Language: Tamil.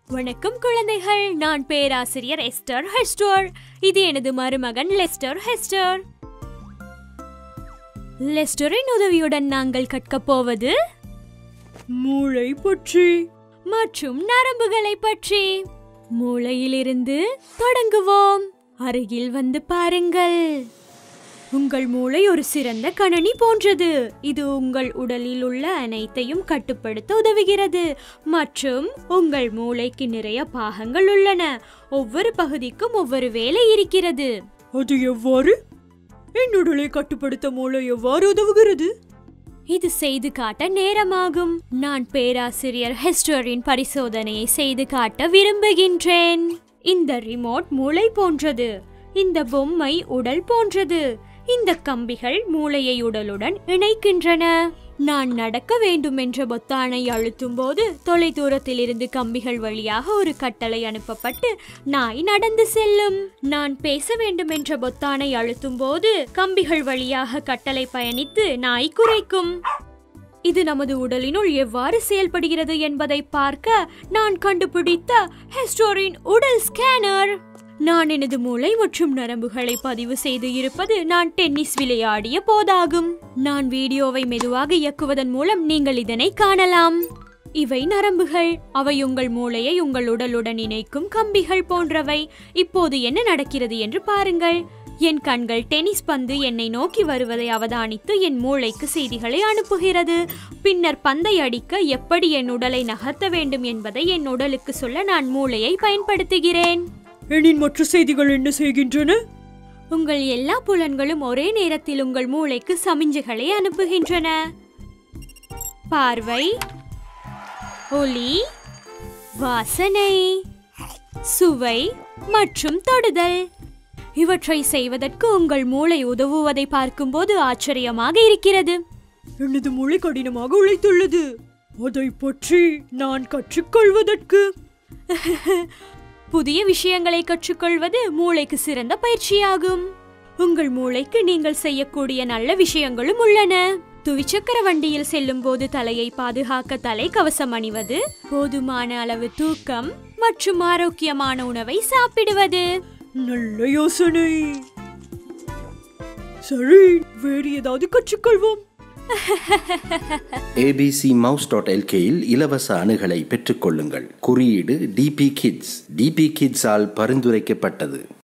வணக்கம் குழந்தைகள் நான் பேராசிரியர் எஸ்டர் ஹெஸ்டர் இது எனது மருமகன் லெஸ்டர் ஹெஸ்டர் லெஸ்டரின் உதவியுடன் நாங்கள் கற்கப் போவது மூளை பற்றி மற்றும் நரம்புகளை பற்றி மூளையிலிருந்து தொடங்குவோம் அருகில் வந்து பாருங்கள் உங்கள் மூளை ஒரு சிறந்த கணனி போன்றது இது உங்கள் உடலில் உள்ள அனைத்தையும் கட்டுப்படுத்த உதவுகிறது மற்றும் உங்கள் மூளைக்கு நிறைய பாகங்கள் உள்ளன ஒவ்வொரு பகுதிக்கும் ஒவ்வொரு வேலை இருக்கிறது அது எவ்வாறு என் உடலை கட்டுப்படுத்த மூளை எவ்வாறு உதவுகிறது இது செய்து காட்ட நேரமாகும் நான் பேராசிரியர் ஹெஸ்டரின் பரிசோதனையை செய்து காட்ட விரும்புகின்றேன் இந்த ரிமோட் மூளை போன்றது இந்த பொம்மை உடல் போன்றது இந்த கம்பிகள் மூளையை உடலுடன் இணைக்கின்றன நான் நடக்க வேண்டும் என்ற பொத்தானை அழுத்தும் போது தொலை தூரத்தில் இருந்து கம்பிகள் வழியாக ஒரு கட்டளை அனுப்பப்பட்டு நாய் நடந்து செல்லும் நான் பேச வேண்டும் என்ற பொத்தானை அழுத்தும் போது கம்பிகள் வழியாக கட்டளை பயணித்து நாய் குறைக்கும் இது நமது உடலினுள் எவ்வாறு செயல்படுகிறது என்பதை பார்க்க நான் கண்டுபிடித்த ஹெஸ்டோரின் உடல் ஸ்கேனர் நான் எனது மூளை மற்றும் நரம்புகளை பதிவு செய்து இருப்பது நான் டென்னிஸ் விளையாடிய போதாகும் நான் வீடியோவை மெதுவாக இயக்குவதன் மூலம் நீங்கள் இதனை காணலாம் இவை நரம்புகள் அவை உங்கள் மூளையை உங்கள் உடலுடன் இணைக்கும் கம்பிகள் போன்றவை இப்போது என்ன நடக்கிறது என்று பாருங்கள் என் கண்கள் டென்னிஸ் பந்து என்னை நோக்கி வருவதை அவதானித்து என் மூளைக்கு செய்திகளை அனுப்புகிறது பின்னர் பந்தை அடிக்க எப்படி என் உடலை நகர்த்த வேண்டும் என்பதை என் உடலுக்கு சொல்ல நான் மூளையை பயன்படுத்துகிறேன் எனின் மற்ற செய்திகள் என்ன செய்கின்றன உங்கள் எல்லா புலன்களும் ஒரே நேரத்தில் உங்கள் மூளைக்கு சமிஞ்சைகளை அனுப்புகின்றன பார்வை ஒலி வாசனை சுவை மற்றும் தொடுதல் இவற்றை செய்வதற்கு உங்கள் மூளை உதவுவதை பார்க்கும்போது ஆச்சரியமாக இருக்கிறது எனது மூளை கடினமாக உழைத்துள்ளது அதை பற்றி நான் கற்றுக்கொள்வதற்கு புதிய விஷயங்களை கற்றுக்கொள்வது மூளைக்கு சிறந்த பயிற்சியாகும் உங்கள் மூளைக்கு நீங்கள் செய்யக்கூடிய நல்ல விஷயங்களும் உள்ளன துவிச்சக்கர வண்டியில் செல்லும் போது தலையை பாதுகாக்க தலை கவசம் அணிவது போதுமான அளவு தூக்கம் மற்றும் ஆரோக்கியமான உணவை சாப்பிடுவது நல்ல யோசனை சரி வேறு ஏதாவது கற்றுக்கொள்வோம் ஏபிசி மவுஸ் டாட் எல்கேயில் இலவச அணுகலை பெற்றுக்கொள்ளுங்கள் குறியீடு டிபி கிட்ஸ் டிபி கிட்ஸால் பரிந்துரைக்கப்பட்டது